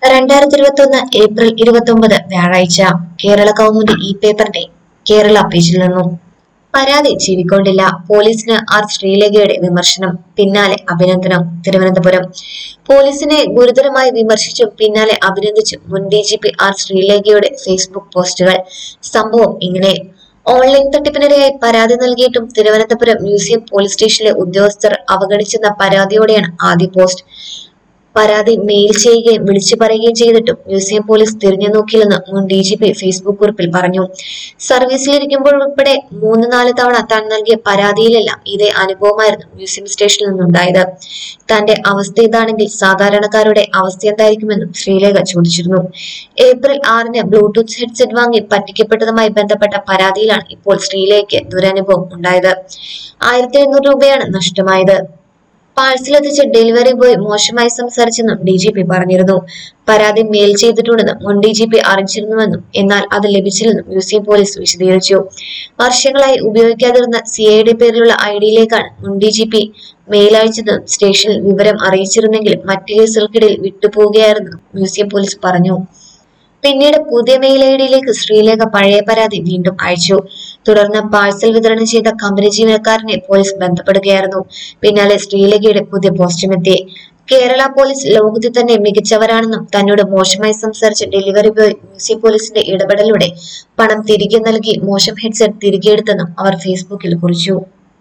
രണ്ടായിരത്തി ഇരുപത്തി ഒന്ന് ഏപ്രിൽ ഇരുപത്തി ഒമ്പത് വ്യാഴാഴ്ച കേരള കൗമുദി ഇ പേപ്പറിന്റെ കേരള പേജിൽ നിന്നും പരാതി ചെവിക്കൊണ്ടില്ല പോലീസിന് ആർ ശ്രീലേഖയുടെ വിമർശനം പിന്നാലെ അഭിനന്ദനം തിരുവനന്തപുരം പോലീസിനെ ഗുരുതരമായി വിമർശിച്ചും പിന്നാലെ അഭിനന്ദിച്ചും മുൻ ഡി ജി പി ആർ ശ്രീലേഖയുടെ ഫേസ്ബുക്ക് പോസ്റ്റുകൾ സംഭവം ഇങ്ങനെ ഓൺലൈൻ തട്ടിപ്പിനിരയായി പരാതി നൽകിയിട്ടും തിരുവനന്തപുരം മ്യൂസിയം പോലീസ് സ്റ്റേഷനിലെ ഉദ്യോഗസ്ഥർ അവഗണിച്ചെന്ന പരാതിയോടെയാണ് ആദ്യ പോസ്റ്റ് പരാതി മെയിൽ ചെയ്യുകയും വിളിച്ചു പറയുകയും ചെയ്തിട്ടും മ്യൂസിയം പോലീസ് തിരിഞ്ഞു നോക്കിയില്ലെന്ന് മുൻ ഡി ജി പി ഫേസ്ബുക്ക് കുറിപ്പിൽ പറഞ്ഞു സർവീസിലിരിക്കുമ്പോൾ ഉൾപ്പെടെ മൂന്ന് നാല് തവണ താൻ നൽകിയ പരാതിയിലെല്ലാം ഇതേ അനുഭവമായിരുന്നു മ്യൂസിയം സ്റ്റേഷനിൽ നിന്നുണ്ടായത് തന്റെ അവസ്ഥ ഇതാണെങ്കിൽ സാധാരണക്കാരുടെ അവസ്ഥ എന്തായിരിക്കുമെന്നും ശ്രീലേഖ ചോദിച്ചിരുന്നു ഏപ്രിൽ ആറിന് ബ്ലൂടൂത്ത് ഹെഡ്സെറ്റ് വാങ്ങി പറ്റിക്കപ്പെട്ടതുമായി ബന്ധപ്പെട്ട പരാതിയിലാണ് ഇപ്പോൾ ശ്രീലേഖയ്ക്ക് ദുരനുഭവം ഉണ്ടായത് ആയിരത്തി എഴുന്നൂറ് രൂപയാണ് നഷ്ടമായത് പാഴ്സൽ എത്തിച്ച ഡെലിവറി ബോയ് മോശമായി സംസാരിച്ചെന്നും ഡി ജി പി പറഞ്ഞിരുന്നു പരാതി മെയിൽ ചെയ്തിട്ടുണ്ടെന്നും മുൻ ഡി ജി പി അറിയിച്ചിരുന്നുവെന്നും എന്നാൽ അത് ലഭിച്ചില്ലെന്നും മ്യൂസിയം പോലീസ് വിശദീകരിച്ചു വർഷങ്ങളായി ഉപയോഗിക്കാതിരുന്ന സി ഐയുടെ പേരിലുള്ള ഐ ഡിയിലേക്കാണ് മുൻ ഡി ജി പി മെയിൽ അയച്ചതെന്നും സ്റ്റേഷനിൽ വിവരം അറിയിച്ചിരുന്നെങ്കിലും മറ്റു കേസുകൾക്കിടയിൽ വിട്ടുപോവുകയായിരുന്നു മ്യൂസിയം പോലീസ് പറഞ്ഞു പിന്നീട് പുതിയ മെയിൽ ഐ ഡിയിലേക്ക് ശ്രീലേഖ പഴയ പരാതി വീണ്ടും അയച്ചു തുടർന്ന് പാഴ്സൽ വിതരണം ചെയ്ത കമ്പനി ജീവനക്കാരനെ പോലീസ് ബന്ധപ്പെടുകയായിരുന്നു പിന്നാലെ ശ്രീലേഖയുടെ പുതിയ പോസ്റ്റും എത്തി കേരള പോലീസ് ലോകത്തിൽ തന്നെ മികച്ചവരാണെന്നും തന്നോട് മോശമായി സംസാരിച്ച ഡെലിവറി ബോയ് മ്യൂസിയം പോലീസിന്റെ ഇടപെടലിലൂടെ പണം തിരികെ നൽകി മോശം ഹെഡ്സെറ്റ് തിരികെ എടുത്തെന്നും അവർ ഫേസ്ബുക്കിൽ കുറിച്ചു